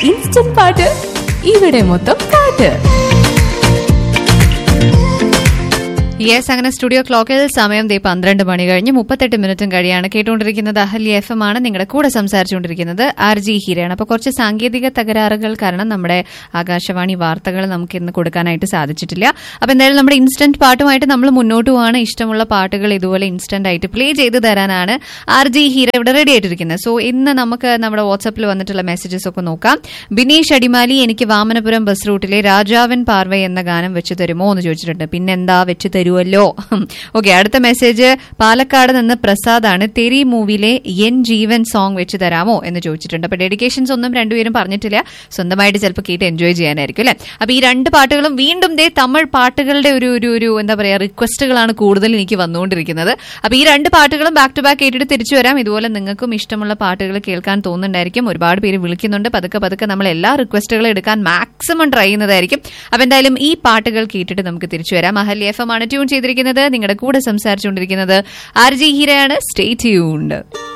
instant പാട്ട് ഇവിടെ മൊത്തം പാട്ട് യെസ് അങ്ങനെ സ്റ്റുഡിയോ ക്ലോക്കിൽ സമയം ദേ പന്ത്രണ്ട് മണി കഴിഞ്ഞ് മുപ്പത്തെട്ട് മിനിറ്റും കഴിയാണ് കേട്ടുകൊണ്ടിരിക്കുന്നത് അഹല്യ എഫ് എം ആണ് നിങ്ങളുടെ കൂടെ സംസാരിച്ചുകൊണ്ടിരിക്കുന്നത് ആർ ജി ഹീരയാണ് അപ്പോൾ കുറച്ച് സാങ്കേതിക തകരാറുകൾ കാരണം നമ്മുടെ ആകാശവാണി വാർത്തകൾ നമുക്ക് ഇന്ന് കൊടുക്കാനായിട്ട് സാധിച്ചിട്ടില്ല അപ്പോൾ എന്തായാലും നമ്മുടെ ഇൻസ്റ്റന്റ് പാട്ടുമായിട്ട് നമ്മൾ മുന്നോട്ട് പോവാണ് ഇഷ്ടമുള്ള പാട്ടുകൾ ഇതുപോലെ ഇൻസ്റ്റന്റ് ആയിട്ട് പ്ലേ ചെയ്ത് തരാനാണ് ആർ ജി ഹീര ഇവിടെ റെഡി ആയിട്ടിരിക്കുന്നത് സോ ഇന്ന് നമുക്ക് നമ്മുടെ വാട്സപ്പിൽ വന്നിട്ടുള്ള മെസ്സേജസ് ഒക്കെ നോക്കാം ബിനീഷ് അടിമാലി എനിക്ക് വാമനപുരം ബസ് റൂട്ടിലെ രാജാവൻ പാർവ എന്ന ഗാനം വെച്ച് തരുമോ എന്ന് ചോദിച്ചിട്ടുണ്ട് പിന്നെന്താ വെച്ച് തരുമല്ലോ ഓക്കെ അടുത്ത മെസ്സേജ് പാലക്കാട് നിന്ന് പ്രസാദാണ് തെരി മൂവിയിലെ എൻ ജീവൻ സോങ് വെച്ച് തരാമോ എന്ന് ചോദിച്ചിട്ടുണ്ട് അപ്പൊ ഡെഡിക്കേഷൻസ് ഒന്നും രണ്ടുപേരും പറഞ്ഞിട്ടില്ല സ്വന്തമായിട്ട് ചിലപ്പോൾ കേട്ട് എൻജോയ് ചെയ്യാനായിരിക്കും അല്ലെ അപ്പൊ ഈ രണ്ട് പാട്ടുകളും വീണ്ടും ദേ തമിഴ് പാട്ടുകളുടെ ഒരു ഒരു ഒരു എന്താ പറയാ റിക്വസ്റ്റുകളാണ് കൂടുതൽ എനിക്ക് വന്നുകൊണ്ടിരിക്കുന്നത് അപ്പൊ ഈ രണ്ട് പാട്ടുകളും ബാക്ക് ടു ബാക്ക് കേട്ടിട്ട് തിരിച്ചു വരാം ഇതുപോലെ നിങ്ങൾക്കും ഇഷ്ടമുള്ള പാട്ടുകൾ കേൾക്കാൻ തോന്നുന്നുണ്ടായിരിക്കും ഒരുപാട് പേര് വിളിക്കുന്നുണ്ട് പതുക്കെ പതുക്കെ നമ്മൾ എല്ലാ റിക്വസ്റ്റുകളും എടുക്കാൻ മാക്സിമം ട്രൈ ചെയ്യുന്നതായിരിക്കും അപ്പൊ എന്തായാലും ഈ പാട്ടുകൾ കേട്ടിട്ട് നമുക്ക് തിരിച്ചു വരാം അഹല്യ എഫ് എം ആണ് ട്യൂൺ ചെയ്തിരിക്കുന്നത് നിങ്ങളുടെ കൂടെ സംസാരിച്ചുകൊണ്ടിരിക്കുന്നത് ആർ ജി ഹീരയാണ് സ്റ്റേ ട്യൂൺഡ്